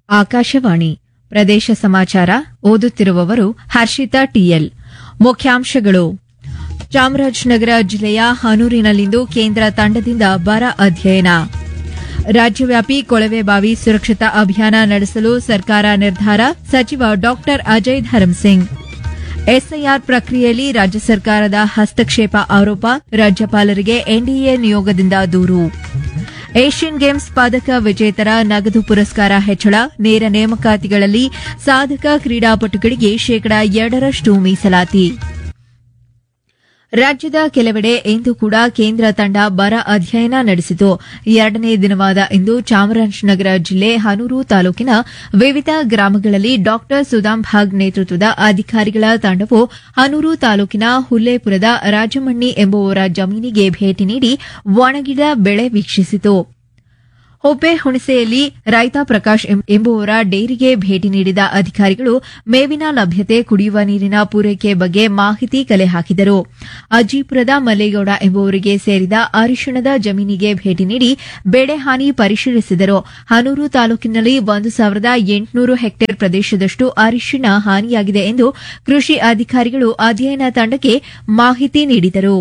ಆಕಾಶವಾಣಿ ಪ್ರದೇಶ ಸಮಾಚಾರ ಓದುತ್ತಿರುವವರು ಹರ್ಷಿತಾ ಟಿಎಲ್ ಮುಖ್ಯಾಂಶಗಳು ಚಾಮರಾಜನಗರ ಜಿಲ್ಲೆಯ ಹನೂರಿನಲ್ಲಿಂದು ಕೇಂದ್ರ ತಂಡದಿಂದ ಬರ ಅಧ್ಯಯನ ರಾಜ್ಯವ್ಯಾಪಿ ಕೊಳವೆಬಾವಿ ಸುರಕ್ಷತಾ ಅಭಿಯಾನ ನಡೆಸಲು ಸರ್ಕಾರ ನಿರ್ಧಾರ ಸಚಿವ ಡಾ ಅಜಯ್ ಧರ್ಮಸಿಂಗ್ ಎಸ್ಐಆರ್ ಪ್ರಕ್ರಿಯೆಯಲ್ಲಿ ರಾಜ್ಯ ಸರ್ಕಾರದ ಹಸ್ತಕ್ಷೇಪ ಆರೋಪ ರಾಜ್ಯಪಾಲರಿಗೆ ಎನ್ಡಿಎ ನಿಯೋಗದಿಂದ ದೂರು ಏಷ್ಯನ್ ಗೇಮ್ಸ್ ಪದಕ ವಿಜೇತರ ನಗದು ಪುರಸ್ಕಾರ ಹೆಚ್ಚಳ ನೇರ ನೇಮಕಾತಿಗಳಲ್ಲಿ ಸಾಧಕ ಕ್ರೀಡಾಪಟುಗಳಿಗೆ ಶೇಕಡಾ ಎರಡರಷ್ಟು ಮೀಸಲಾತಿ ರಾಜ್ಯದ ಕೆಲವೆಡೆ ಇಂದು ಕೂಡ ಕೇಂದ್ರ ತಂಡ ಬರ ಅಧ್ಯಯನ ನಡೆಸಿತು ಎರಡನೇ ದಿನವಾದ ಇಂದು ಚಾಮರಾಜನಗರ ಜಿಲ್ಲೆ ಹನೂರು ತಾಲೂಕಿನ ವಿವಿಧ ಗ್ರಾಮಗಳಲ್ಲಿ ಡಾ ಸುದಾಂ ಭಾಗ್ ನೇತೃತ್ವದ ಅಧಿಕಾರಿಗಳ ತಂಡವು ಹನೂರು ತಾಲೂಕಿನ ಹುಲ್ಲೇಪುರದ ರಾಜಮಣ್ಣಿ ಎಂಬುವವರ ಜಮೀನಿಗೆ ಭೇಟಿ ನೀಡಿ ಒಣಗಿದ ಬೆಳೆ ವೀಕ್ಷಿಸಿತು ಹುಬ್ಬೆ ಹುಣಸೆಯಲ್ಲಿ ರೈತ ಪ್ರಕಾಶ್ ಎಂಬುವರ ಡೇರಿಗೆ ಭೇಟಿ ನೀಡಿದ ಅಧಿಕಾರಿಗಳು ಮೇವಿನ ಲಭ್ಯತೆ ಕುಡಿಯುವ ನೀರಿನ ಪೂರೈಕೆ ಬಗ್ಗೆ ಮಾಹಿತಿ ಕಲೆ ಹಾಕಿದರು ಅಜ್ಜಿಪುರದ ಮಲ್ಲೇಗೌಡ ಎಂಬುವರಿಗೆ ಸೇರಿದ ಅರಿಶಿಣದ ಜಮೀನಿಗೆ ಭೇಟಿ ನೀಡಿ ಬೆಳೆ ಹಾನಿ ಪರಿಶೀಲಿಸಿದರು ಹನೂರು ತಾಲೂಕಿನಲ್ಲಿ ಒಂದು ಸಾವಿರದ ಎಂಟುನೂರು ಹೆಕ್ಟೇರ್ ಪ್ರದೇಶದಷ್ಟು ಅರಿಶಿಣ ಹಾನಿಯಾಗಿದೆ ಎಂದು ಕೃಷಿ ಅಧಿಕಾರಿಗಳು ಅಧ್ಯಯನ ತಂಡಕ್ಕೆ ಮಾಹಿತಿ ನೀಡಿದರು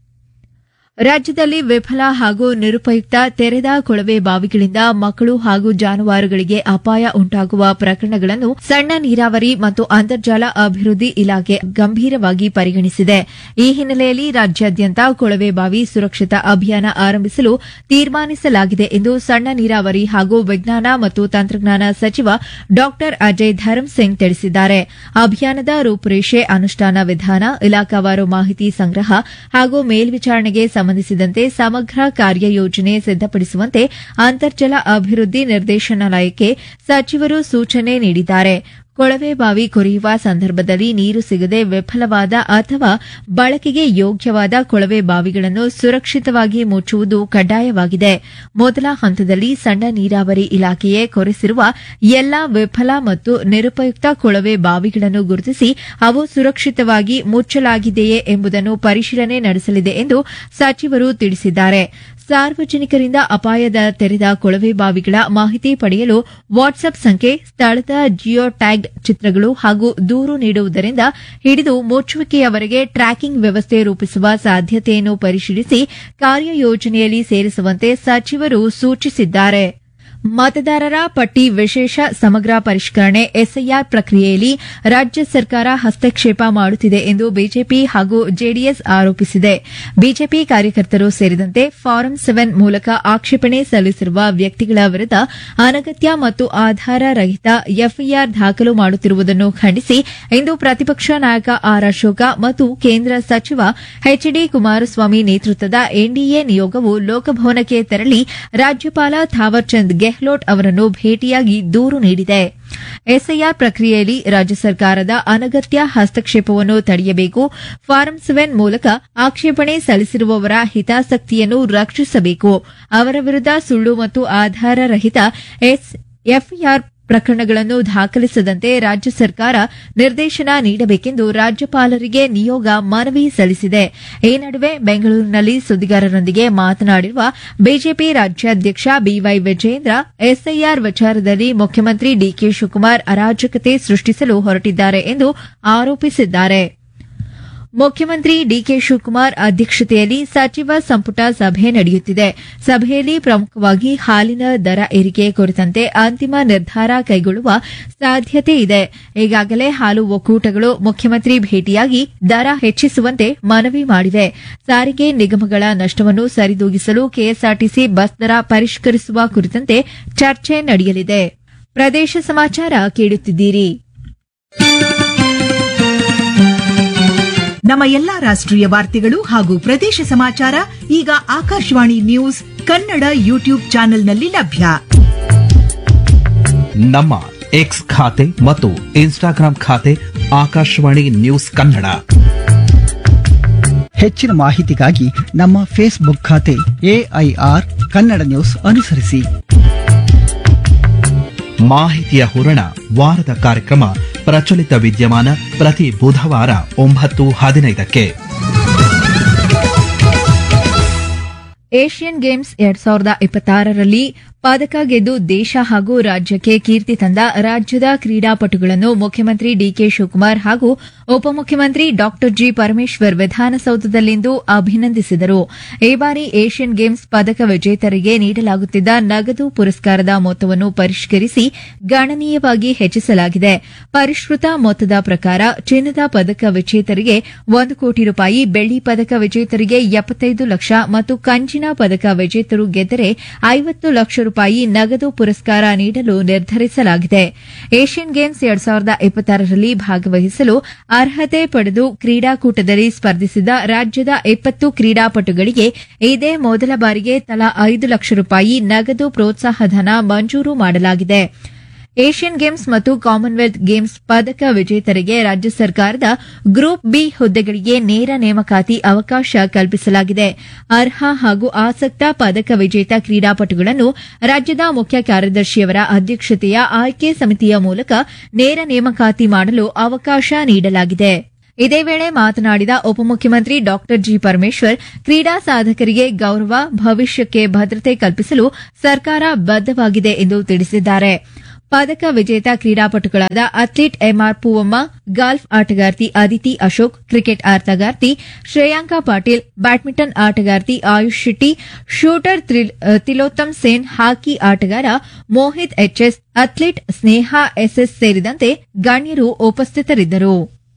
ರಾಜ್ಯದಲ್ಲಿ ವಿಫಲ ಹಾಗೂ ನಿರುಪಯುಕ್ತ ತೆರೆದ ಕೊಳವೆ ಬಾವಿಗಳಿಂದ ಮಕ್ಕಳು ಹಾಗೂ ಜಾನುವಾರುಗಳಿಗೆ ಅಪಾಯ ಉಂಟಾಗುವ ಪ್ರಕರಣಗಳನ್ನು ಸಣ್ಣ ನೀರಾವರಿ ಮತ್ತು ಅಂತರ್ಜಲ ಅಭಿವೃದ್ಧಿ ಇಲಾಖೆ ಗಂಭೀರವಾಗಿ ಪರಿಗಣಿಸಿದೆ ಈ ಹಿನ್ನೆಲೆಯಲ್ಲಿ ರಾಜ್ಯಾದ್ಯಂತ ಕೊಳವೆ ಬಾವಿ ಸುರಕ್ಷತಾ ಅಭಿಯಾನ ಆರಂಭಿಸಲು ತೀರ್ಮಾನಿಸಲಾಗಿದೆ ಎಂದು ಸಣ್ಣ ನೀರಾವರಿ ಹಾಗೂ ವಿಜ್ಞಾನ ಮತ್ತು ತಂತ್ರಜ್ಞಾನ ಸಚಿವ ಡಾ ಅಜಯ್ ಧರ್ಮಸಿಂಗ್ ತಿಳಿಸಿದ್ದಾರೆ ಅಭಿಯಾನದ ರೂಪುರೇಷೆ ಅನುಷ್ಠಾನ ವಿಧಾನ ಇಲಾಖಾವಾರು ಮಾಹಿತಿ ಸಂಗ್ರಹ ಹಾಗೂ ಮೇಲ್ವಿಚಾರಣೆಗೆ ಸಂಬಂಧಿಸಿದಂತೆ ಸಮಗ್ರ ಕಾರ್ಯಯೋಜನೆ ಸಿದ್ದಪಡಿಸುವಂತೆ ಅಂತರ್ಜಲ ಅಭಿವೃದ್ಧಿ ನಿರ್ದೇಶನಾಲಯಕ್ಕೆ ಸಚಿವರು ಸೂಚನೆ ನೀಡಿದ್ದಾರೆ ಕೊಳವೆ ಬಾವಿ ಕೊರೆಯುವ ಸಂದರ್ಭದಲ್ಲಿ ನೀರು ಸಿಗದೆ ವಿಫಲವಾದ ಅಥವಾ ಬಳಕೆಗೆ ಯೋಗ್ಯವಾದ ಕೊಳವೆ ಬಾವಿಗಳನ್ನು ಸುರಕ್ಷಿತವಾಗಿ ಮುಚ್ಚುವುದು ಕಡ್ಡಾಯವಾಗಿದೆ ಮೊದಲ ಹಂತದಲ್ಲಿ ಸಣ್ಣ ನೀರಾವರಿ ಇಲಾಖೆಯೇ ಕೊರೆಸಿರುವ ಎಲ್ಲಾ ವಿಫಲ ಮತ್ತು ನಿರುಪಯುಕ್ತ ಕೊಳವೆ ಬಾವಿಗಳನ್ನು ಗುರುತಿಸಿ ಅವು ಸುರಕ್ಷಿತವಾಗಿ ಮುಚ್ಚಲಾಗಿದೆಯೇ ಎಂಬುದನ್ನು ಪರಿಶೀಲನೆ ನಡೆಸಲಿದೆ ಎಂದು ಸಚಿವರು ತಿಳಿಸಿದ್ದಾರೆ ಸಾರ್ವಜನಿಕರಿಂದ ಅಪಾಯದ ತೆರೆದ ಕೊಳವೆ ಬಾವಿಗಳ ಮಾಹಿತಿ ಪಡೆಯಲು ವಾಟ್ಸ್ಆಪ್ ಸಂಖ್ಯೆ ಸ್ಥಳದ ಜಿಯೋ ಟ್ಯಾಗ್ಡ್ ಚಿತ್ರಗಳು ಹಾಗೂ ದೂರು ನೀಡುವುದರಿಂದ ಹಿಡಿದು ಮುಚ್ಚುವಿಕೆಯವರೆಗೆ ಟ್ರ್ಯಾಕಿಂಗ್ ವ್ಯವಸ್ಥೆ ರೂಪಿಸುವ ಸಾಧ್ಯತೆಯನ್ನು ಪರಿಶೀಲಿಸಿ ಕಾರ್ಯಯೋಜನೆಯಲ್ಲಿ ಸೇರಿಸುವಂತೆ ಸಚಿವರು ಸೂಚಿಸಿದ್ದಾರೆ ಮತದಾರರ ಪಟ್ಟಿ ವಿಶೇಷ ಸಮಗ್ರ ಪರಿಷ್ಕರಣೆ ಎಸ್ಐಆರ್ ಪ್ರಕ್ರಿಯೆಯಲ್ಲಿ ರಾಜ್ಯ ಸರ್ಕಾರ ಹಸ್ತಕ್ಷೇಪ ಮಾಡುತ್ತಿದೆ ಎಂದು ಬಿಜೆಪಿ ಹಾಗೂ ಜೆಡಿಎಸ್ ಆರೋಪಿಸಿದೆ ಬಿಜೆಪಿ ಕಾರ್ಯಕರ್ತರು ಸೇರಿದಂತೆ ಫಾರಂ ಸೆವೆನ್ ಮೂಲಕ ಆಕ್ಷೇಪಣೆ ಸಲ್ಲಿಸಿರುವ ವ್ಯಕ್ತಿಗಳ ವಿರುದ್ದ ಅನಗತ್ಯ ಮತ್ತು ಆಧಾರ ರಹಿತ ಎಫ್ಐಆರ್ ದಾಖಲು ಮಾಡುತ್ತಿರುವುದನ್ನು ಖಂಡಿಸಿ ಇಂದು ಪ್ರತಿಪಕ್ಷ ನಾಯಕ ಆರ್ ಅಶೋಕ ಮತ್ತು ಕೇಂದ್ರ ಸಚಿವ ಎಚ್ ಡಿ ಕುಮಾರಸ್ವಾಮಿ ನೇತೃತ್ವದ ಎನ್ಡಿಎ ನಿಯೋಗವು ಲೋಕಭವನಕ್ಕೆ ತೆರಳಿ ರಾಜ್ಯಪಾಲ ಥಾವರ್ಚಂದ್ ಗೆಹ್ಲೋಟ್ ಅವರನ್ನು ಭೇಟಿಯಾಗಿ ದೂರು ನೀಡಿದೆ ಎಸ್ಐಆರ್ ಪ್ರಕ್ರಿಯೆಯಲ್ಲಿ ರಾಜ್ಯ ಸರ್ಕಾರದ ಅನಗತ್ಯ ಹಸ್ತಕ್ಷೇಪವನ್ನು ತಡೆಯಬೇಕು ಫಾರಂ ಸೆವೆನ್ ಮೂಲಕ ಆಕ್ಷೇಪಣೆ ಸಲ್ಲಿಸಿರುವವರ ಹಿತಾಸಕ್ತಿಯನ್ನು ರಕ್ಷಿಸಬೇಕು ಅವರ ವಿರುದ್ದ ಸುಳ್ಳು ಮತ್ತು ಆಧಾರರಹಿತ ಎಫ್ಐಆರ್ ಪ್ರಕರಣಗಳನ್ನು ದಾಖಲಿಸದಂತೆ ರಾಜ್ಯ ಸರ್ಕಾರ ನಿರ್ದೇಶನ ನೀಡಬೇಕೆಂದು ರಾಜ್ಯಪಾಲರಿಗೆ ನಿಯೋಗ ಮನವಿ ಸಲ್ಲಿಸಿದೆ ಈ ನಡುವೆ ಬೆಂಗಳೂರಿನಲ್ಲಿ ಸುದ್ದಿಗಾರರೊಂದಿಗೆ ಮಾತನಾಡಿರುವ ಬಿಜೆಪಿ ರಾಜ್ಯಾಧ್ಯಕ್ಷ ಬಿವೈ ವಿಜಯೇಂದ್ರ ಎಸ್ಐಆರ್ ವಿಚಾರದಲ್ಲಿ ಮುಖ್ಯಮಂತ್ರಿ ಡಿಕೆ ಶಿವಕುಮಾರ್ ಅರಾಜಕತೆ ಸೃಷ್ಟಿಸಲು ಹೊರಟಿದ್ದಾರೆ ಎಂದು ಆರೋಪಿಸಿದ್ದಾರೆ ಮುಖ್ಯಮಂತ್ರಿ ಡಿಕೆ ಶಿವಕುಮಾರ್ ಅಧ್ಯಕ್ಷತೆಯಲ್ಲಿ ಸಚಿವ ಸಂಪುಟ ಸಭೆ ನಡೆಯುತ್ತಿದೆ ಸಭೆಯಲ್ಲಿ ಪ್ರಮುಖವಾಗಿ ಹಾಲಿನ ದರ ಏರಿಕೆ ಕುರಿತಂತೆ ಅಂತಿಮ ನಿರ್ಧಾರ ಕೈಗೊಳ್ಳುವ ಸಾಧ್ಯತೆ ಇದೆ ಈಗಾಗಲೇ ಹಾಲು ಒಕ್ಕೂಟಗಳು ಮುಖ್ಯಮಂತ್ರಿ ಭೇಟಿಯಾಗಿ ದರ ಹೆಚ್ಚಿಸುವಂತೆ ಮನವಿ ಮಾಡಿವೆ ಸಾರಿಗೆ ನಿಗಮಗಳ ನಷ್ಟವನ್ನು ಸರಿದೂಗಿಸಲು ಕೆಎಸ್ಆರ್ಟಿಸಿ ಬಸ್ ದರ ಪರಿಷ್ಕರಿಸುವ ಕುರಿತಂತೆ ಚರ್ಚೆ ನಡೆಯಲಿದೆ ಪ್ರದೇಶ ಸಮಾಚಾರ ಕೇಳುತ್ತಿದ್ದೀರಿ ನಮ್ಮ ಎಲ್ಲಾ ರಾಷ್ಟ್ರೀಯ ವಾರ್ತೆಗಳು ಹಾಗೂ ಪ್ರದೇಶ ಸಮಾಚಾರ ಈಗ ಆಕಾಶವಾಣಿ ನ್ಯೂಸ್ ಕನ್ನಡ ಯೂಟ್ಯೂಬ್ ಚಾನೆಲ್ನಲ್ಲಿ ಲಭ್ಯ ನಮ್ಮ ಎಕ್ಸ್ ಖಾತೆ ಮತ್ತು ಇನ್ಸ್ಟಾಗ್ರಾಂ ಖಾತೆ ಆಕಾಶವಾಣಿ ನ್ಯೂಸ್ ಕನ್ನಡ ಹೆಚ್ಚಿನ ಮಾಹಿತಿಗಾಗಿ ನಮ್ಮ ಫೇಸ್ಬುಕ್ ಖಾತೆ ಎಐಆರ್ ಕನ್ನಡ ನ್ಯೂಸ್ ಅನುಸರಿಸಿ ಮಾಹಿತಿಯ ಹೂರಣ ವಾರದ ಕಾರ್ಯಕ್ರಮ ಪ್ರಚಲಿತ ವಿದ್ಯಮಾನ ಪ್ರತಿ ಬುಧವಾರ ಒಂಬತ್ತು ಹದಿನೈದಕ್ಕೆ ಏಷ್ಯನ್ ಗೇಮ್ಸ್ ಎರಡ್ ಸಾವಿರದ ಇಪ್ಪತ್ತಾರರಲ್ಲಿ ಪದಕ ಗೆದ್ದು ದೇಶ ಹಾಗೂ ರಾಜ್ಯಕ್ಕೆ ಕೀರ್ತಿ ತಂದ ರಾಜ್ಯದ ಕ್ರೀಡಾಪಟುಗಳನ್ನು ಮುಖ್ಯಮಂತ್ರಿ ಡಿಕೆ ಶಿವಕುಮಾರ್ ಹಾಗೂ ಉಪಮುಖ್ಯಮಂತ್ರಿ ಡಾ ಜಿ ಪರಮೇಶ್ವರ್ ವಿಧಾನಸೌಧದಲ್ಲಿಂದು ಅಭಿನಂದಿಸಿದರು ಈ ಬಾರಿ ಏಷ್ಯನ್ ಗೇಮ್ಸ್ ಪದಕ ವಿಜೇತರಿಗೆ ನೀಡಲಾಗುತ್ತಿದ್ದ ನಗದು ಪುರಸ್ಕಾರದ ಮೊತ್ತವನ್ನು ಪರಿಷ್ಕರಿಸಿ ಗಣನೀಯವಾಗಿ ಹೆಚ್ಚಿಸಲಾಗಿದೆ ಪರಿಷ್ಕೃತ ಮೊತ್ತದ ಪ್ರಕಾರ ಚಿನ್ನದ ಪದಕ ವಿಜೇತರಿಗೆ ಒಂದು ಕೋಟಿ ರೂಪಾಯಿ ಬೆಳ್ಳಿ ಪದಕ ವಿಜೇತರಿಗೆ ಎಪ್ಪತ್ತೈದು ಲಕ್ಷ ಮತ್ತು ಕಂಚಿನ ಪದಕ ವಿಜೇತರು ಗೆದ್ದರೆ ಐವತ್ತು ಲಕ್ಷ ರೂಪಾಯಿ ನಗದು ಪುರಸ್ಕಾರ ನೀಡಲು ನಿರ್ಧರಿಸಲಾಗಿದೆ ಏಷ್ಯನ್ ಗೇಮ್ಸ್ ಎರಡ್ ಸಾವಿರದ ಇಪ್ಪತ್ತಾರರಲ್ಲಿ ಭಾಗವಹಿಸಲು ಅರ್ಹತೆ ಪಡೆದು ಕ್ರೀಡಾಕೂಟದಲ್ಲಿ ಸ್ಪರ್ಧಿಸಿದ ರಾಜ್ಯದ ಇಪ್ಪತ್ತು ಕ್ರೀಡಾಪಟುಗಳಿಗೆ ಇದೇ ಮೊದಲ ಬಾರಿಗೆ ತಲಾ ಐದು ಲಕ್ಷ ರೂಪಾಯಿ ನಗದು ಪ್ರೋತ್ಸಾಹಧನ ಮಂಜೂರು ಮಾಡಲಾಗಿದೆ ಏಷ್ಯನ್ ಗೇಮ್ಸ್ ಮತ್ತು ಕಾಮನ್ವೆಲ್ತ್ ಗೇಮ್ಸ್ ಪದಕ ವಿಜೇತರಿಗೆ ರಾಜ್ಯ ಸರ್ಕಾರದ ಗ್ರೂಪ್ ಬಿ ಹುದ್ದೆಗಳಿಗೆ ನೇರ ನೇಮಕಾತಿ ಅವಕಾಶ ಕಲ್ಪಿಸಲಾಗಿದೆ ಅರ್ಹ ಹಾಗೂ ಆಸಕ್ತ ಪದಕ ವಿಜೇತ ಕ್ರೀಡಾಪಟುಗಳನ್ನು ರಾಜ್ಯದ ಮುಖ್ಯ ಕಾರ್ಯದರ್ಶಿಯವರ ಅಧ್ಯಕ್ಷತೆಯ ಆಯ್ಕೆ ಸಮಿತಿಯ ಮೂಲಕ ನೇರ ನೇಮಕಾತಿ ಮಾಡಲು ಅವಕಾಶ ನೀಡಲಾಗಿದೆ ಇದೇ ವೇಳೆ ಮಾತನಾಡಿದ ಉಪಮುಖ್ಯಮಂತ್ರಿ ಡಾ ಜಿ ಪರಮೇಶ್ವರ್ ಕ್ರೀಡಾ ಸಾಧಕರಿಗೆ ಗೌರವ ಭವಿಷ್ಯಕ್ಕೆ ಭದ್ರತೆ ಕಲ್ಪಿಸಲು ಸರ್ಕಾರ ಬದ್ದವಾಗಿದೆ ಎಂದು ತಿಳಿಸಿದ್ದಾರೆ ಪದಕ ವಿಜೇತ ಕ್ರೀಡಾಪಟುಗಳಾದ ಅಥ್ಲೀಟ್ ಎಂಆರ್ ಪೂವಮ್ಮ ಗಾಲ್ಫ್ ಆಟಗಾರ್ತಿ ಅದಿತಿ ಅಶೋಕ್ ಕ್ರಿಕೆಟ್ ಆಟಗಾರ್ತಿ ಶ್ರೇಯಾಂಕಾ ಪಾಟೀಲ್ ಬ್ಯಾಡ್ಮಿಂಟನ್ ಆಟಗಾರ್ತಿ ಆಯುಷ್ ಶೆಟ್ಟಿ ಶೂಟರ್ ತ್ರಿಲ್- ತಿಲೋತ್ತಮ್ ಸೇನ್ ಹಾಕಿ ಆಟಗಾರ Mohit H S athlete Sneha S S ಸೇರಿದಂತೆ ಗಣ್ಯರು ಉಪಸ್ಥಿತರಿದ್ದರು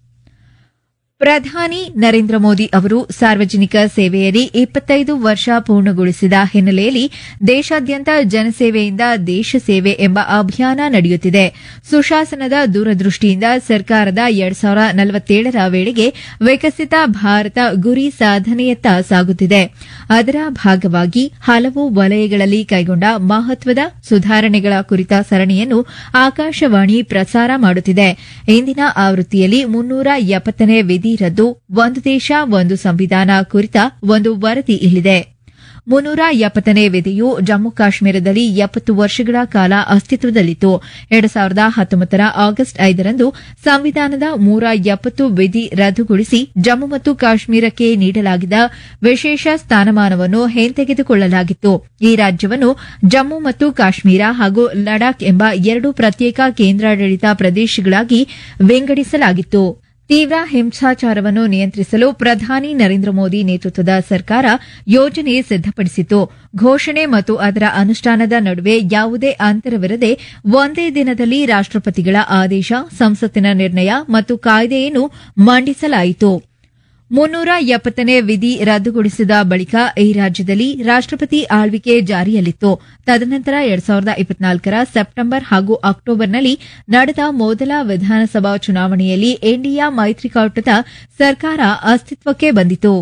ಪ್ರಧಾನಿ ನರೇಂದ್ರ ಮೋದಿ ಅವರು ಸಾರ್ವಜನಿಕ ಸೇವೆಯಲ್ಲಿ ಇಪ್ಪತ್ತೈದು ವರ್ಷ ಪೂರ್ಣಗೊಳಿಸಿದ ಹಿನ್ನೆಲೆಯಲ್ಲಿ ದೇಶಾದ್ಯಂತ ಜನಸೇವೆಯಿಂದ ದೇಶ ಸೇವೆ ಎಂಬ ಅಭಿಯಾನ ನಡೆಯುತ್ತಿದೆ ಸುಶಾಸನದ ದೂರದೃಷ್ಟಿಯಿಂದ ಸರ್ಕಾರದ ಎರಡ್ ಸಾವಿರ ನಲವತ್ತೇಳರ ವೇಳೆಗೆ ವಿಕಸಿತ ಭಾರತ ಗುರಿ ಸಾಧನೆಯತ್ತ ಸಾಗುತ್ತಿದೆ ಅದರ ಭಾಗವಾಗಿ ಹಲವು ವಲಯಗಳಲ್ಲಿ ಕೈಗೊಂಡ ಮಹತ್ವದ ಸುಧಾರಣೆಗಳ ಕುರಿತ ಸರಣಿಯನ್ನು ಆಕಾಶವಾಣಿ ಪ್ರಸಾರ ಮಾಡುತ್ತಿದೆ ಇಂದಿನ ಆವೃತ್ತಿಯಲ್ಲಿ ಮುನ್ನೂರ ಎಪ್ಪತ್ತನೇ ವಿಧಿ ರದ್ದು ಒಂದು ದೇಶ ಒಂದು ಸಂವಿಧಾನ ಕುರಿತ ಒಂದು ವರದಿ ಇಲ್ಲಿದೆ ಮುನ್ನೂರ ಎಪ್ಪತ್ತನೇ ವಿಧಿಯು ಜಮ್ಮು ಕಾಶ್ಮೀರದಲ್ಲಿ ಎಪ್ಪತ್ತು ವರ್ಷಗಳ ಕಾಲ ಅಸ್ತಿತ್ವದಲ್ಲಿತ್ತು ಎರಡು ಸಾವಿರದ ಹತ್ತೊಂಬತ್ತರ ಆಗಸ್ಟ್ ಐದರಂದು ಸಂವಿಧಾನದ ಮೂರ ಎಪ್ಪತ್ತು ವಿಧಿ ರದ್ದುಗೊಳಿಸಿ ಜಮ್ಮು ಮತ್ತು ಕಾಶ್ಮೀರಕ್ಕೆ ನೀಡಲಾಗಿದ್ದ ವಿಶೇಷ ಸ್ಥಾನಮಾನವನ್ನು ಹಿಂತೆಗೆದುಕೊಳ್ಳಲಾಗಿತ್ತು ಈ ರಾಜ್ಯವನ್ನು ಜಮ್ಮು ಮತ್ತು ಕಾಶ್ಮೀರ ಹಾಗೂ ಲಡಾಖ್ ಎಂಬ ಎರಡು ಪ್ರತ್ಯೇಕ ಕೇಂದ್ರಾಡಳಿತ ಪ್ರದೇಶಗಳಾಗಿ ವಿಂಗಡಿಸಲಾಗಿತ್ತು ತೀವ್ರ ಹಿಂಸಾಚಾರವನ್ನು ನಿಯಂತ್ರಿಸಲು ಪ್ರಧಾನಿ ನರೇಂದ್ರ ಮೋದಿ ನೇತೃತ್ವದ ಸರ್ಕಾರ ಯೋಜನೆ ಸಿದ್ದಪಡಿಸಿತು ಘೋಷಣೆ ಮತ್ತು ಅದರ ಅನುಷ್ಠಾನದ ನಡುವೆ ಯಾವುದೇ ಅಂತರವಿರದೆ ಒಂದೇ ದಿನದಲ್ಲಿ ರಾಷ್ಟಪತಿಗಳ ಆದೇಶ ಸಂಸತ್ತಿನ ನಿರ್ಣಯ ಮತ್ತು ಕಾಯ್ದೆಯನ್ನು ಮಂಡಿಸಲಾಯಿತು ಮುನ್ನೂರ ಎಪ್ಪತ್ತನೇ ವಿಧಿ ರದ್ದುಗೊಳಿಸಿದ ಬಳಿಕ ಈ ರಾಜ್ಯದಲ್ಲಿ ರಾಷ್ಟಪತಿ ಆಳ್ವಿಕೆ ಜಾರಿಯಲ್ಲಿತ್ತು ತದನಂತರ ಎರಡ್ ಸಾವಿರದ ಇಪ್ಪತ್ನಾಲ್ಕರ ಸೆಪ್ಟೆಂಬರ್ ಹಾಗೂ ಅಕ್ಟೋಬರ್ನಲ್ಲಿ ನಡೆದ ಮೊದಲ ವಿಧಾನಸಭಾ ಚುನಾವಣೆಯಲ್ಲಿ ಎನ್ಡಿಎ ಮೈತ್ರಿಕೂಟದ ಸರ್ಕಾರ ಅಸ್ತಿತ್ವಕ್ಕೆ ಬಂದಿತು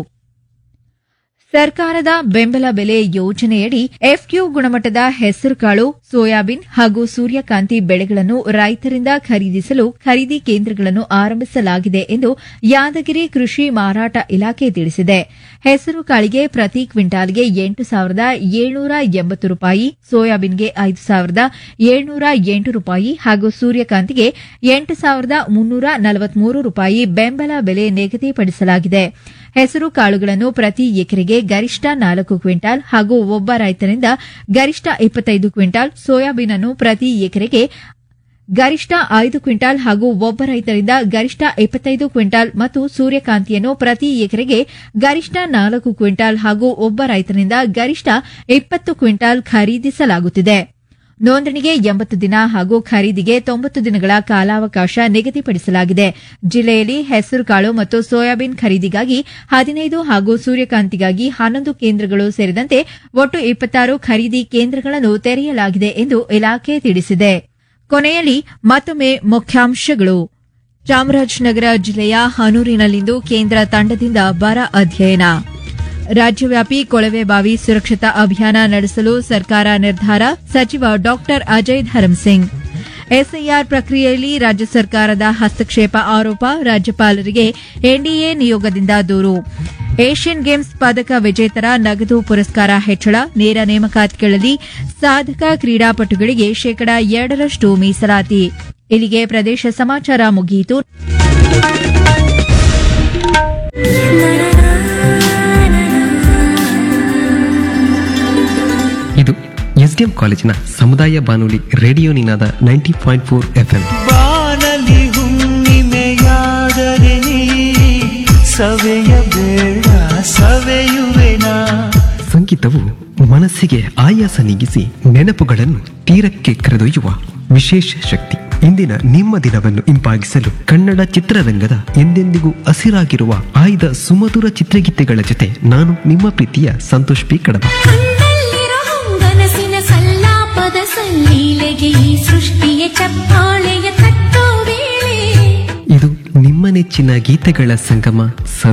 ಸರ್ಕಾರದ ಬೆಂಬಲ ಬೆಲೆ ಯೋಜನೆಯಡಿ ಎಫ್ಕ್ಯೂ ಗುಣಮಟ್ಟದ ಹೆಸರುಕಾಳು ಸೋಯಾಬೀನ್ ಹಾಗೂ ಸೂರ್ಯಕಾಂತಿ ಬೆಳೆಗಳನ್ನು ರೈತರಿಂದ ಖರೀದಿಸಲು ಖರೀದಿ ಕೇಂದ್ರಗಳನ್ನು ಆರಂಭಿಸಲಾಗಿದೆ ಎಂದು ಯಾದಗಿರಿ ಕೃಷಿ ಮಾರಾಟ ಇಲಾಖೆ ತಿಳಿಸಿದೆ ಹೆಸರುಕಾಳಿಗೆ ಪ್ರತಿ ಕ್ವಿಂಟಾಲ್ಗೆ ಎಂಟು ಸಾವಿರದ ಏಳ್ನೂರ ಎಂಬತ್ತು ರೂಪಾಯಿ ಸೋಯಾಬೀನ್ಗೆ ಐದು ಸಾವಿರದ ಏಳ್ನೂರ ಎಂಟು ರೂಪಾಯಿ ಹಾಗೂ ಸೂರ್ಯಕಾಂತಿಗೆ ಎಂಟು ಸಾವಿರದ ಮುನ್ನೂರ ನಲವತ್ಮೂರು ರೂಪಾಯಿ ಬೆಂಬಲ ಬೆಲೆ ನಿಗದಿಪಡಿಸಲಾಗಿದೆ ಹೆಸರು ಕಾಳುಗಳನ್ನು ಪ್ರತಿ ಎಕರೆಗೆ ಗರಿಷ್ಠ ನಾಲ್ಕು ಕ್ವಿಂಟಾಲ್ ಹಾಗೂ ಒಬ್ಬ ರೈತರಿಂದ ಗರಿಷ್ಠ ಇಪ್ಪತ್ತೈದು ಕ್ವಿಂಟಾಲ್ ಸೋಯಾಬೀನ್ ಅನ್ನು ಪ್ರತಿ ಎಕರೆಗೆ ಗರಿಷ್ಠ ಐದು ಕ್ವಿಂಟಾಲ್ ಹಾಗೂ ಒಬ್ಬ ರೈತರಿಂದ ಗರಿಷ್ಠ ಇಪ್ಪತ್ತೈದು ಕ್ವಿಂಟಾಲ್ ಮತ್ತು ಸೂರ್ಯಕಾಂತಿಯನ್ನು ಪ್ರತಿ ಎಕರೆಗೆ ಗರಿಷ್ಠ ನಾಲ್ಕು ಕ್ವಿಂಟಾಲ್ ಹಾಗೂ ಒಬ್ಬ ರೈತರಿಂದ ಗರಿಷ್ಠ ಇಪ್ಪತ್ತು ಕ್ವಿಂಟಾಲ್ ಖರೀದಿಸಲಾಗುತ್ತಿದೆ ನೋಂದಣಿಗೆ ಎಂಬತ್ತು ದಿನ ಹಾಗೂ ಖರೀದಿಗೆ ತೊಂಬತ್ತು ದಿನಗಳ ಕಾಲಾವಕಾಶ ನಿಗದಿಪಡಿಸಲಾಗಿದೆ ಜಿಲ್ಲೆಯಲ್ಲಿ ಹೆಸರುಕಾಳು ಮತ್ತು ಸೋಯಾಬೀನ್ ಖರೀದಿಗಾಗಿ ಹದಿನೈದು ಹಾಗೂ ಸೂರ್ಯಕಾಂತಿಗಾಗಿ ಹನ್ನೊಂದು ಕೇಂದ್ರಗಳು ಸೇರಿದಂತೆ ಒಟ್ಟು ಇಪ್ಪತ್ತಾರು ಖರೀದಿ ಕೇಂದ್ರಗಳನ್ನು ತೆರೆಯಲಾಗಿದೆ ಎಂದು ಇಲಾಖೆ ತಿಳಿಸಿದೆ ಕೊನೆಯಲ್ಲಿ ಮತ್ತೊಮ್ಮೆ ಮುಖ್ಯಾಂಶಗಳು ಚಾಮರಾಜನಗರ ಜಿಲ್ಲೆಯ ಹನೂರಿನಲ್ಲಿಂದು ಕೇಂದ್ರ ತಂಡದಿಂದ ಬರ ಅಧ್ಯಯನ ರಾಜ್ಯವ್ಯಾಪಿ ಕೊಳವೆಬಾವಿ ಸುರಕ್ಷತಾ ಅಭಿಯಾನ ನಡೆಸಲು ಸರ್ಕಾರ ನಿರ್ಧಾರ ಸಚಿವ ಡಾಕ್ಟರ್ ಅಜಯ್ ಧರ್ಮಸಿಂಗ್ ಎಸ್ಐಆರ್ ಪ್ರಕ್ರಿಯೆಯಲ್ಲಿ ರಾಜ್ಯ ಸರ್ಕಾರದ ಹಸ್ತಕ್ಷೇಪ ಆರೋಪ ರಾಜ್ಯಪಾಲರಿಗೆ ಎನ್ಡಿಎ ನಿಯೋಗದಿಂದ ದೂರು ಏಷ್ಯನ್ ಗೇಮ್ಸ್ ಪದಕ ವಿಜೇತರ ನಗದು ಪುರಸ್ಕಾರ ಹೆಚ್ಚಳ ನೇರ ನೇಮಕಾತಿಗಳಲ್ಲಿ ಸಾಧಕ ಕ್ರೀಡಾಪಟುಗಳಿಗೆ ಶೇಕಡಾ ಎರಡರಷ್ಟು ಮೀಸಲಾತಿ ಇಲ್ಲಿಗೆ ಪ್ರದೇಶ ಸಮಾಚಾರ ಮುಗಿಯಿತು ಇದು ಎಸ್ಡಿಎಂ ಕಾಲೇಜಿನ ಸಮುದಾಯ ಬಾನುಲಿ radio Ninada ninety point four FM ಬಾನಲಿ ಹುಣ್ಣಿಮೆಯಾದರೆ ನೀ ಸವೆಯ ಬೇಡ ಸವೆಯುವೆನಾ ಸಂಗೀತವು ಮನಸ್ಸಿಗೆ ಆಯಾಸ ನೀಗಿಸಿ ನೆನಪುಗಳನ್ನು ತೀರಕ್ಕೆ ಕರೆದೊಯ್ಯುವ ವಿಶೇಷ ಶಕ್ತಿ ಇಂದಿನ ನಿಮ್ಮ ದಿನವನ್ನು ಇಂಪಾಗಿಸಲು ಕನ್ನಡ ಚಿತ್ರರಂಗದ ಎಂದೆಂದಿಗೂ ಹಸಿರಾಗಿರುವ ಆಯ್ದ ಸುಮಧುರ ಚಿತ್ರಗೀತೆಗಳ ಜೊತೆ ನಾನು ನಿಮ್ಮ ಪ್ರೀತಿಯ ಸಂತೋಷ್ ಪಿ ಕಡಬ ಕಣ್ಣಲ್ಲಿರೋ ಹಂಗನಸಿನ ಸಲ್ಲಾಪದ ಸಲ್ಲೀಲೆಗೆ ಈ ಸೃಷ್ಟಿಯ ಚಪ್ಪಾಳೆಯ ತಟ್ಟೋ ವೇಳೆ ಇದು ನಿಮ್ಮ ನೆಚ್ಚಿನ ಗೀತೆಗಳ ಸಂಗಮ